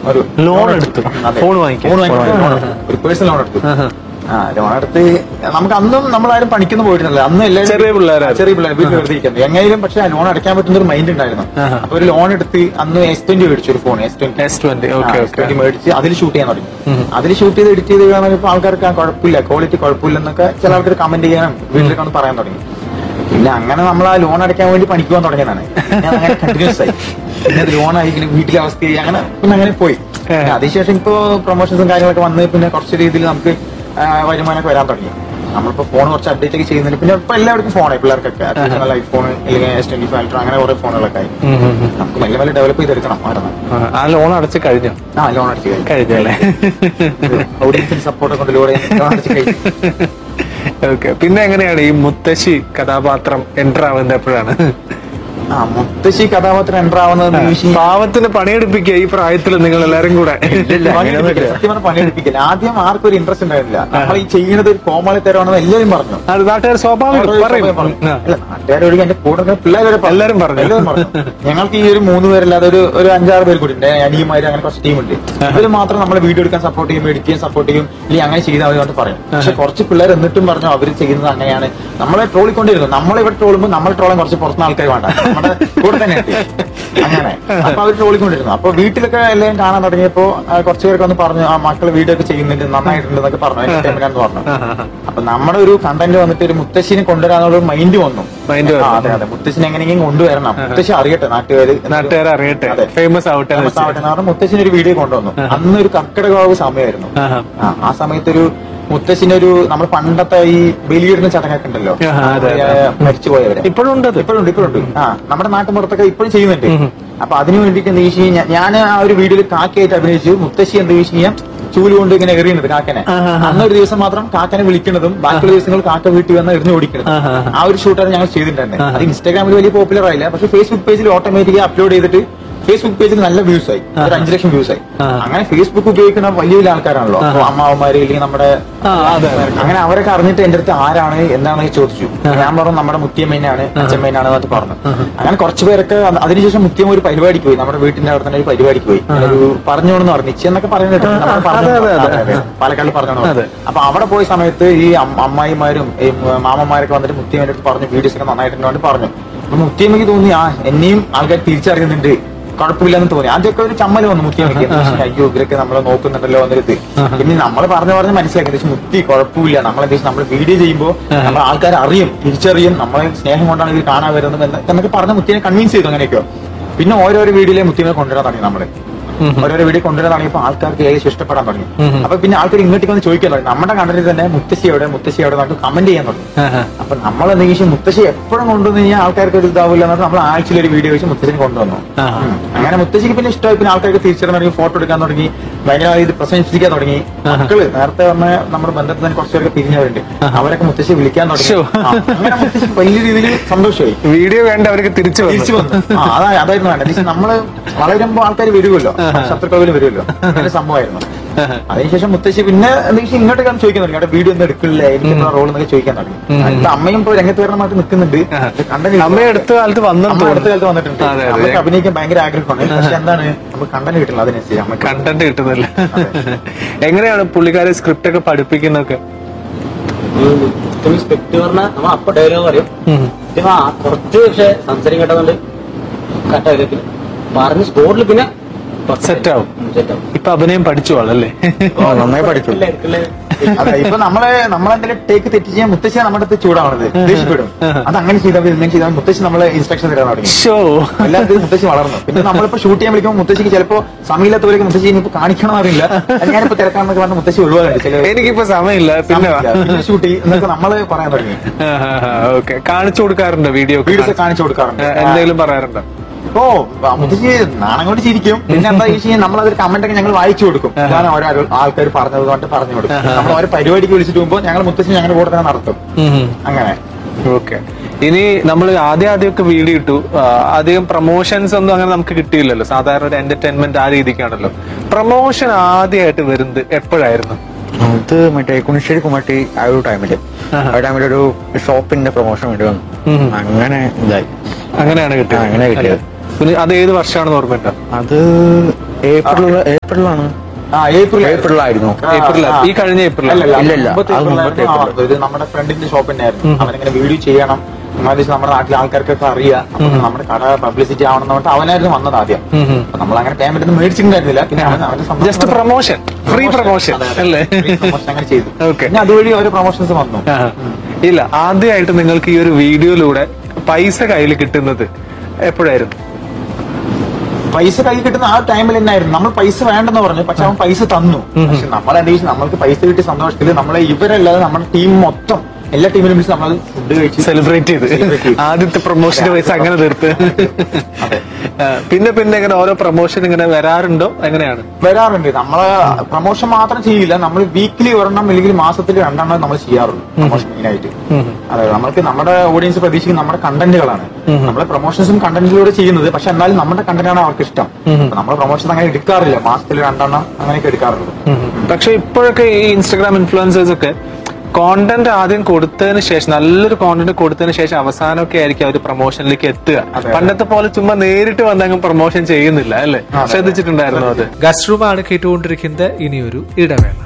ഒരു ലോൺ എടുത്തു അതെ. ഫോൺ വാങ്ങിക്കാൻ ഫോൺ വാങ്ങിക്കാൻ ലോൺ എടുത്തു. ഒരു പേഴ്സണൽ ലോൺ എടുത്തു ആ ലോൺ എടുത്ത് നമുക്ക് അന്നും നമ്മളാരും പണിക്കൊന്നും പോയിട്ടില്ല അന്ന് എല്ലാവരും ചെറിയ പിള്ളേരായിരുന്നു. ചെറിയ പിള്ളേർ വീട്ടിൽ വെറുതെ ഇരിക്കുന്നു എങ്ങനെയും പക്ഷെ ലോൺ അടയ്ക്കാൻ പറ്റുന്ന ഒരു മൈൻഡ് ഉണ്ടായിരുന്നു ആഹാ. അപ്പൊ ഒരു ലോൺ എടുത്ത് അന്ന് എസ് ട്വന്റി മേടിച്ചു ഒരു phone S twenty S twenty okay okay മേടിച്ച് അതിൽ ഷൂട്ട് ചെയ്യാൻ തുടങ്ങി അതിൽ ഷൂട്ട് ചെയ്ത് എഡിറ്റ് ചെയ്ത് കാണുമ്പോൾ ആൾക്കാർക്ക് ആ കുഴപ്പമില്ല ക്വാളിറ്റി കുഴപ്പമില്ലെന്നൊക്കെ ചില ആൾക്കാർ കമന്റ് ചെയ്യാനും വീട്ടിലൊക്കെ വന്ന് പറയാൻ തുടങ്ങി പിന്നെ അങ്ങനെ നമ്മൾ ആ ലോൺ അടയ്ക്കാൻ വേണ്ടി പണിക്കുവാൻ തുടങ്ങിയതാണ് പിന്നെ അങ്ങനെ കണ്ടിന്യൂസ് ആയി പിന്നെ അത് ലോൺ ആയി പിന്നെ വീട്ടിലെ അവസ്ഥയായി അങ്ങനെ പിന്നെ അങ്ങനെ പോയി പിന്നെ അതിനുശേഷം ഇപ്പോ പ്രൊമോഷൻസും കാര്യങ്ങളൊക്കെ വന്ന് പിന്നെ കുറച്ച് രീതിയിൽ നമുക്ക് ആ, വരുമാനമൊക്കെ വരാൻ തുടങ്ങി നമ്മളിപ്പോ ഫോൺ കുറച്ച് അപ്ഡേറ്റ് ഒക്കെ ചെയ്യുന്നുണ്ട് പിന്നെ ഇപ്പൊ എല്ലാവർക്കും ഫോണായി പിള്ളേർക്കൊക്കെ അത്യാവശ്യം നല്ല ഐഫോൺ അല്ലെങ്കിൽ എസ് ട്വന്റി ഫൈവ് അങ്ങനെ കുറെ ഫോണുകളൊക്കെ ആയി നമുക്ക് മെല്ലെ മെല്ലെ ഡെവലപ്പ് ചെയ്തെടുക്കണം ആയിരുന്നു ആ ലോൺ അടച്ച് കഴിഞ്ഞു ആ ലോൺ അടിച്ചു കഴിഞ്ഞു കഴിഞ്ഞല്ലേ ഓഡിയൻസിന് സപ്പോർട്ട് കൊണ്ട് ലോൺ അടിച്ചു കഴിഞ്ഞു ഓക്കെ പിന്നെ എങ്ങനെയാണ് ഈ മുത്തശ്ശി കഥാപാത്രം എൻ്റർ ആവുന്നത് എപ്പോഴാണ് ആ മുത്തശ്ശി കഥാപാത്രം എൻ്റർ ആവുന്നത് നിമിഷം പാവത്തിന് പണിയെടുപ്പിക്കുക ഈ പ്രായത്തിൽ നിങ്ങൾ എല്ലാരും കൂടെ പണിയെടുപ്പിക്കില്ല. സത്യം പറഞ്ഞാൽ പണിയെടുപ്പിക്കില്ല ആദ്യം ആർക്കും ഒരു ഇൻട്രസ്റ്റ് ഉണ്ടായിരുന്നില്ല നമ്മൾ ഈ ചെയ്യുന്നത് ഒരു കോമാളി തരമാണെന്ന് എല്ലാവരും പറഞ്ഞു അത് നാട്ടുകാർ സ്വാഭാവികം പറയും ആ. അല്ല, നാട്ടുകാരൊഴികെ എന്റെ കൂടെ നിൽക്കുന്ന പിള്ളേർ വരെ പറഞ്ഞു. എല്ലാവരും പറഞ്ഞു. എല്ലാവരും പറഞ്ഞു ഞങ്ങൾക്ക് ഈ ഒരു മൂന്ന് പേരല്ലാതെ ഒരു ഒരു അഞ്ചാറ് പേര് കൂടി ഉണ്ട് അനിയന്മാര് അങ്ങനെ കുറച്ച് ടീമുണ്ട് ഇവര് മാത്രം നമ്മളെ വീഡിയോ എടുക്കാൻ സപ്പോർട്ട് ചെയ്യും എഡിറ്റ് ചെയ്യാൻ സപ്പോർട്ട് ചെയ്യും ഇല്ലെങ്കിൽ അങ്ങനെ ചെയ്താൽ മതി എന്ന് പറയും പക്ഷെ കുറച്ച് പിള്ളേർ എന്നിട്ടും പറഞ്ഞു അവർ ചെയ്യുന്നത് അങ്ങനെയാണ് നമ്മളെ ട്രോളിക്കൊണ്ടിരുന്നു നമ്മളെ ഇവിടെ ട്രോളുമ്പോൾ നമ്മൾ ട്രോളാൻ കുറച്ച് പുറത്തുനിന്ന് ആൾക്കാർ വേണ്ട നമ്മുടെ കൂടെ തന്നെ ഉണ്ട് അങ്ങനെ അപ്പൊ അവർ ട്രോളിക്കൊണ്ടിരുന്നു അപ്പൊ വീട്ടിലൊക്കെ എല്ലാവരും കാണാൻ തുടങ്ങിയപ്പോ ആ, കുറച്ച് പേരൊക്കെ ഒന്ന് പറഞ്ഞു ആ മക്കള് വീഡിയോ ഒക്കെ ചെയ്യുന്നുണ്ട് നന്നായിട്ടുണ്ട് എന്നൊക്കെ പറഞ്ഞു എന്റർടൈൻമെന്റ് എന്ന് പറഞ്ഞു അപ്പൊ നമ്മുടെ ഒരു കണ്ടന്റ് വന്നിട്ട് ഒരു മുത്തശ്ശിനെ കൊണ്ടുവരാന്നുള്ള ഒരു മൈൻഡ് വന്നു Mind വന്നു. ആ, അതെ അതെ മുത്തശ്ശിനെ എങ്ങനെയെങ്കിലും കൊണ്ടുവരണം മുത്തശ്ശി അറിയട്ടെ നാട്ടുകാര് നാട്ടുകാർ അറിയട്ടെ അതെ. ഫേമസ് ആവട്ടെ എന്ന് ഫേമസ് ആവട്ടെ എന്ന് പറഞ്ഞ് മുത്തശ്ശിന് ഒരു വീഡിയോ കൊണ്ടുവന്നു അന്ന് ഒരു കർക്കിടകവാവ് സമയമായിരുന്നു ആഹാ. ആ, ആ സമയത്തൊരു മുത്തശ്ശിന്റെ ഒരു നമ്മൾ പണ്ടത്തെ ഈ ബലിയിടുന്ന ചടങ്ങൊക്കെ ഉണ്ടല്ലോ ആഹാ, അതെ, ഈ, ആ, മരിച്ചുപോയവരെ ഇപ്പോഴും ഉണ്ട് അത് ഇപ്പോഴുണ്ട് ഇപ്പോഴുണ്ട് ആ നമ്മുടെ നാട്ടുമ്പുറത്തൊക്കെ ഇപ്പോഴും ചെയ്യുന്നുണ്ട് അപ്പൊ അതിനു വേണ്ടിയിട്ട് എന്താ വെച്ച് കഴിഞ്ഞാൽ ഞാൻ ആ ഒരു വീഡിയോയിൽ കാക്കയായിട്ട് അഭിനയിച്ചു മുത്തശ്ശി എന്താ വെച്ച് കഴിഞ്ഞാൽ ചൂല് കൊണ്ട് ഇങ്ങനെ എറിയുന്നത് കാക്കനെ അന്നൊരു ദിവസം മാത്രം കാക്കനെ വിളിക്കുന്നതും ബാക്കിയുള്ള ദിവസങ്ങൾ കാക്ക വീട്ടിൽ വന്ന് എറിഞ്ഞു ഓടിക്കുന്നത് ആ ഒരു ഷൂട്ടാണ് ഞങ്ങൾ ചെയ്തിട്ടുണ്ടായിരുന്നത് അത് ഇൻസ്റ്റാഗ്രാമിൽ വലിയ പോപ്പുലർ ആയില്ല പക്ഷെ ഫേസ്ബുക്ക് പേജിൽ ഓട്ടോമാറ്റിക്കലി അപ്ലോഡ് ചെയ്തിട്ട് ഫേസ്ബുക്ക് പേജിൽ നല്ല വ്യൂസ് ആയി ഒരു അഞ്ചു ലക്ഷം വ്യൂസ് ആയി അങ്ങനെ ഫേസ്ബുക്ക് ഉപയോഗിക്കുന്ന വലിയ വലിയ ആൾക്കാരാണല്ലോ അപ്പൊ അമ്മാവന്മാര് അല്ലെങ്കിൽ നമ്മുടെ ആ, അതെ, അതെ. അങ്ങനെ അവരൊക്കെ അറിഞ്ഞിട്ട് എന്റെ അടുത്ത് ആരാണ് എന്താണെന്ന് ചോദിച്ചു ഞാൻ പറഞ്ഞു നമ്മുടെ മുത്തിയമ്മേനാണ് അച്ഛമ്മേനാണ് എന്നൊക്കെ പറഞ്ഞു അങ്ങനെ കുറച്ച് പേരൊക്കെ അ- അതിനുശേഷം മുത്തിയമ്മ ഒരു പരിപാടിക്ക് പോയി നമ്മുടെ വീട്ടിന്റെ അവിടെ തന്നെ ഒരു പരിപാടിക്ക് പോയി ഒരു പറഞ്ഞോണെന്ന് പറഞ്ഞു നിശ്ചയം എന്നൊക്കെ പറയുന്നത് കേട്ടോ. നമ്മൾ പറഞ്ഞു അതെ, അതെ, അതെ, അതെ. പാലക്കാട് പറഞ്ഞു അതെ. അപ്പൊ അവിടെ പോയ സമയത്ത് ഈ അമ്മ- അമ്മായിമാരും ഈ മാമന്മാരൊക്കെ വന്നിട്ട് മുത്തിയമ്മേന്റെ അടുത്ത് പറഞ്ഞു വീഡിയോസ് ഒക്കെ നന്നായിട്ടുണ്ട് എന്ന് പറഞ്ഞു അപ്പൊ മുത്തിയമ്മയ്ക്ക് തോന്നി ആ എന്നെയും ആൾക്കാർ തിരിച്ചറിയുന്നുണ്ട് കുഴപ്പമില്ലെന്ന് തോന്നി ആദ്യമൊക്കെ ഒരു ചമ്മൽ വന്നു മുത്തിയമ്മയ്ക്ക് എന്ന് വെച്ചാൽ അയ്യോ ഇവരൊക്കെ നമ്മളെ നോക്കുന്നുണ്ടല്ലോ എന്നൊരു പിന്നെ നമ്മൾ പറഞ്ഞു പറഞ്ഞ് മനസ്സിലാക്കി പക്ഷെ മുത്തി കുഴപ്പമില്ല നമ്മളെ നമ്മൾ വീഡിയോ ചെയ്യുമ്പോൾ നമ്മൾ ആൾക്കാർ അറിയും തിരിച്ചറിയും നമ്മളെ സ്നേഹം കൊണ്ടാണ് ഇത് കാണാൻ വരുന്നത് എന്ന് എന്നൊക്കെ പറഞ്ഞ് മുത്തിനെ കൺവിൻസ് ചെയ്തു അങ്ങനെയൊക്കെ പിന്നെ ഓരോരോ വീഡിയോയിലെ മുത്തിനെ കൊണ്ടുവരാൻ തുടങ്ങി നമ്മള് ഓരോരോ വീഡിയോ കൊണ്ടുവരാൻ തുടങ്ങിയപ്പോൾ ആൾക്കാർക്ക് ഏകദേശം ഇഷ്ടപ്പെടാൻ തുടങ്ങി അപ്പൊ പിന്നെ ആൾക്കാർ ഇങ്ങോട്ടേക്ക് വന്ന് ചോദിക്കാൻ തുടങ്ങി നമ്മുടെ കണ്ടന്റിൽ തന്നെ മുത്തശ്ശി എവിടെ മുത്തശ്ശി എവിടെ നമുക്ക് കമന്റ് ചെയ്യാൻ തുടങ്ങി ആഹാ. അപ്പൊ നമ്മൾ എന്തെങ്കിലും മുത്തശ്ശി എപ്പോഴും കൊണ്ടുവന്ന് കഴിഞ്ഞാൽ ആൾക്കാർക്ക് ഒരു ഇതാവില്ല എന്നിട്ട് നമ്മൾ ആഴ്ചയിൽ ഒരു വീഡിയോ വെച്ച് മുത്തശ്ശിനെ കൊണ്ടുവന്നു ആഹാ. ഉം. അങ്ങനെ മുത്തശ്ശിക്ക് പിന്നെ ഇഷ്ടമായി പിന്നെ ആൾക്കാർക്ക് തിരിച്ചറിയാൻ തുടങ്ങി ഫോട്ടോ എടുക്കാൻ തുടങ്ങി ഭയങ്കരമായി ഇത് പ്രശംസിക്കാൻ തുടങ്ങി മക്കള് നേരത്തെ പറഞ്ഞ നമ്മുടെ ബന്ധത്തിൽ തന്നെ കുറച്ചുപേരൊക്കെ പിരിഞ്ഞവരുണ്ട് അവരൊക്കെ മുത്തശ്ശി വിളിക്കാൻ തുടങ്ങി ശോ. ആ, അങ്ങനെ മുത്തശ്ശി വലിയ രീതിയിൽ സന്തോഷമായി വീഡിയോ വേണ്ട അവർക്ക് തിരിച്ചു തിരിച്ചു വന്നു വന്നു ആ, അതാ അതായിരുന്നു വേണ്ടത് പക്ഷെ നമ്മള് വളരുമ്പോ ആൾക്കാർ വരുമല്ലോ ശത്രുക്കളിൽ വരുമല്ലോ അങ്ങനെ സംഭവമായിരുന്നു അതിനുശേഷം മുത്തശ്ശി പിന്നെ എന്താ വെച്ചാൽ ഇങ്ങോട്ട് കാണാൻ ചോദിക്കാൻ തുടങ്ങി അവിടെ വീഡിയോ ഒന്നും എടുക്കില്ല എനിക്ക് റോൾ എന്നൊക്കെ ചോദിക്കാൻ തുടങ്ങി അടുത്ത അമ്മയും ഇപ്പൊ രംഗത്ത് വരണമായിട്ട് നിൽക്കുന്നുണ്ട് കണ്ടന്റ് അമ്മ അടുത്ത കാലത്ത് വന്നു അമ്മ അടുത്ത കാലത്ത് വന്നിട്ടുണ്ട് അതെ, അതെ. അമ്മയ്ക്ക് അഭിനയിക്കാൻ ഭയങ്കര ആഗ്രഹമാണ് പക്ഷെ എന്താണ് നമുക്ക് കണ്ടന്റ് കിട്ടില്ല അതിനനുസരിച്ച് അമ്മക്ക് കണ്ടന്റ് കിട്ടുന്നില്ല എങ്ങനെയാണ് പുള്ളിക്കാരെ സ്ക്രിപ്റ്റ് ഒക്കെ പഠിപ്പിക്കുന്നൊക്കെ സ്പെക്ട് പറഞ്ഞാൽ നമ്മൾ അപ്പൊ ഡയലോഗ് അറിയും പിന്നെ ആ കുറച്ച് പക്ഷെ സംസാരം കേട്ടതുകൊണ്ട് കട്ടായി പറഞ്ഞ് സ്പോട്ടിൽ പിന്നെ Set ആവും. സെറ്റ് ആവും ഇപ്പൊ അഭിനയം പഠിച്ചു ആളല്ലേ ഓ, നന്നായി പഠിക്കും ഇല്ല, എനിക്കുള്ള അതെ ഇപ്പൊ നമ്മളെ നമ്മളെന്തെങ്കിലും ടേക്ക് തെറ്റ് ചെയ്യാൻ മുത്തശ്ശി നമ്മുടെ അടുത്ത് ചൂടാവണത് ദേഷ്യപ്പെടും അത് അങ്ങനെ ചെയ്താൽ മതി, ഇങ്ങനെ ചെയ്താൽ മുത്തശ്ശി നമ്മളെ ഇൻസ്ട്രക്ഷൻ തരാൻ തുടങ്ങി ഷോ എല്ലാത്തിനും മുത്തശ്ശി വളർന്നു പിന്നെ നമ്മളിപ്പോ ഷൂട്ട് ചെയ്യാൻ വിളിക്കുമ്പോൾ മുത്തശ്ശിക്ക് ചിലപ്പോ സമയമില്ലാത്തവരൊക്കെ മുത്തശ്ശി ഇനിയിപ്പോ കാണിക്കണം അറിയില്ല ഞാനിപ്പോ തിരക്കാണെന്നൊക്കെ പറഞ്ഞ മുത്തശ്ശി ഒഴിവാകുന്നുണ്ട് ചില എനിക്കിപ്പോ സമയമില്ല പിന്നെ വാ. പിന്നെ ഷൂട്ട് ചെയ്യും എന്നൊക്കെ നമ്മള് പറയാൻ തുടങ്ങി ഓക്കെ കാണിച്ചു കൊടുക്കാറുണ്ട് വീഡിയോ വീഡിയോസ് കാണിച്ചു കൊടുക്കാറുണ്ട് എന്തെങ്കിലും പറയാറുണ്ടോ ഓ ആ, മുത്തശ്ശി നാണം കൊണ്ട് ചിരിക്കും പിന്നെ എന്താ വെച്ച് നമ്മൾ അതൊരു കമന്റ് ഒക്കെ ഞങ്ങൾ വായിച്ചു കൊടുക്കും ഞാൻ ഓരോ ആൾക്കാർ പറഞ്ഞത് കൊണ്ട് പറഞ്ഞു കൊടുക്കും നമ്മൾ ഓരോ പരിപാടിക്ക് വിളിച്ചിട്ട് പോകുമ്പോൾ ഞങ്ങൾ മുത്തശ്ശി ഞങ്ങളുടെ കൂടെ തന്നെ നടത്തും അങ്ങനെ ഓക്കെ ഇനി നമ്മൾ ആദ്യം ആദ്യമൊക്കെ വീഡിയോ ഇട്ടു ആ, അധികം പ്രൊമോഷൻസ് ഒന്നും അങ്ങനെ നമുക്ക് കിട്ടിയില്ലല്ലോ സാധാരണ ഒരു എന്റർടൈൻമെന്റ് ആ രീതിക്കാണല്ലോ പ്രൊമോഷൻ ആദ്യമായിട്ട് വരുന്നത് എപ്പോഴായിരുന്നു അത് മറ്റേ കുണിശ്ശേരി കുമാട്ടി ആ ഒരു ടൈമില് ആ ടൈമിലൊരു ഷോപ്പിന്റെ പ്രൊമോഷൻ വേണ്ടി വന്നു ഉം. അങ്ങനെ ഇതായി അങ്ങനെയാണ് കിട്ടിയത് ആ, അങ്ങനെ കിട്ടിയത്. അല്ലേ? പിന്നെ അത് ഏത് വർഷമാണെന്ന് ഓർമ്മയുണ്ടോ അത് ഏപ്രിൽ ഏപ്രിലാണ് ആ ഏപ്രിൽ ഏപ്രിലായിരുന്നു ഏപ്രിൽ ഈ കഴിഞ്ഞ ഏപ്രിൽ അല്ലല്ല ഇല്ല, ഇല്ല. മുമ്പത്തെ അത് മുമ്പത്തെ ഏപ്രിലായിരുന്നു. ആ, ഇത് നമ്മുടെ ഫ്രണ്ടിന്റെ ഷോപ്പ് തന്നെയായിരുന്നു അവനിങ്ങനെ വീഡിയോ ചെയ്യണം എന്നാലും നമ്മുടെ നാട്ടിലെ ആൾക്കാർക്കൊക്കെ അറിയാം അപ്പൊ നമ്മുടെ കട പബ്ലിസിറ്റി ആവണം എന്ന് പറഞ്ഞിട്ട് അവനായിരുന്നു വന്നത് ആദ്യം അപ്പൊ നമ്മൾ അങ്ങനെ പേയ്മെന്റ് ഒന്നും മേടിച്ചിട്ടുണ്ടായിരുന്നില്ല പിന്നെ അവൻ അവന്റെ സമ്മതം ജസ്റ്റ് പ്രൊമോഷൻ ഫ്രീ പ്രൊമോഷൻ അതെ, അതെ. അല്ലേ Free promotion അങ്ങനെ ചെയ്തു Okay. പിന്നെ അതുവഴി ഓരോ പ്രൊമോഷൻസ് വന്നു ആ. ഇല്ല ആദ്യമായിട്ട് നിങ്ങൾക്ക് ഈ ഒരു വീഡിയോയിലൂടെ പൈസ കയ്യിൽ കിട്ടുന്നത് എപ്പോഴായിരുന്നു പൈസ കൈ കിട്ടുന്ന ആ ടൈമിൽ തന്നെയായിരുന്നു നമ്മൾ പൈസ വേണ്ടെന്ന് പറഞ്ഞു പക്ഷെ അവൻ പൈസ തന്നു പക്ഷെ നമ്മളെന്താ വെച്ചാൽ നമ്മൾക്ക് പൈസ കിട്ടിയ സന്തോഷത്തിൽ നമ്മളെ ഇവരല്ലാതെ നമ്മുടെ ടീം മൊത്തം എല്ലാ ടീമിലും വിളിച്ച് നമ്മൾ ഫുഡ് കഴിച്ച് സെലിബ്രേറ്റ് ചെയ്ത് Celebrate ചെയ്തു. ആദ്യത്തെ പ്രൊമോഷന്റെ പൈസ അങ്ങനെ തീർത്ത് അതെ. ആ, പിന്നെ പിന്നെ ഇങ്ങനെ ഓരോ പ്രൊമോഷൻ ഇങ്ങനെ വരാറുണ്ടോ എങ്ങനെയാണ് വരാറുണ്ട് നമ്മള് പ്രൊമോഷൻ മാത്രം ചെയ്യില്ല നമ്മൾ വീക്കിലി ഒരെണ്ണം അല്ലെങ്കിൽ മാസത്തിൽ രണ്ടെണ്ണം നമ്മൾ ചെയ്യാറുള്ളൂ പ്രൊമോഷൻ മെയിൻ ആയിട്ട് അതെ നമ്മൾക്ക് നമ്മുടെ ഓഡിയൻസ് പ്രതീക്ഷിക്കുന്ന നമ്മുടെ കണ്ടന്റുകളാണ് നമ്മളെ പ്രൊമോഷൻസും കണ്ടന്റിലൂടെ ചെയ്യുന്നത് പക്ഷെ എന്നാലും നമ്മുടെ കണ്ടന്റാണ് അവർക്ക് ഇഷ്ടം നമ്മൾ പ്രൊമോഷൻസ് അങ്ങനെ എടുക്കാറില്ല മാസത്തിൽ രണ്ടെണ്ണം അങ്ങനെയൊക്കെ എടുക്കാറുള്ളൂ പക്ഷെ ഇപ്പോഴൊക്കെ ഈ ഇൻസ്റ്റാഗ്രാം ഇൻഫ്ലുവൻസേഴ്സ് ഒക്കെ കോണ്ടന്റ് ആദ്യം കൊടുത്തതിന് ശേഷം നല്ലൊരു കോണ്ടന്റ് കൊടുത്തതിന് ശേഷം അവസാനമൊക്കെ ആയിരിക്കും അവർ പ്രൊമോഷനിലേക്ക് എത്തുക അതെ. പണ്ടത്തെ പോലെ ചുമ്മാ നേരിട്ട് വന്നങ്ങ് പ്രൊമോഷൻ ചെയ്യുന്നില്ല അല്ലേ അതെ. ശ്രദ്ധിച്ചിട്ടുണ്ടായിരുന്നു അത് ഗസ്റൂമാണ് കേട്ടുകൊണ്ടിരിക്കുന്നത് ഇനിയൊരു ഇടവേള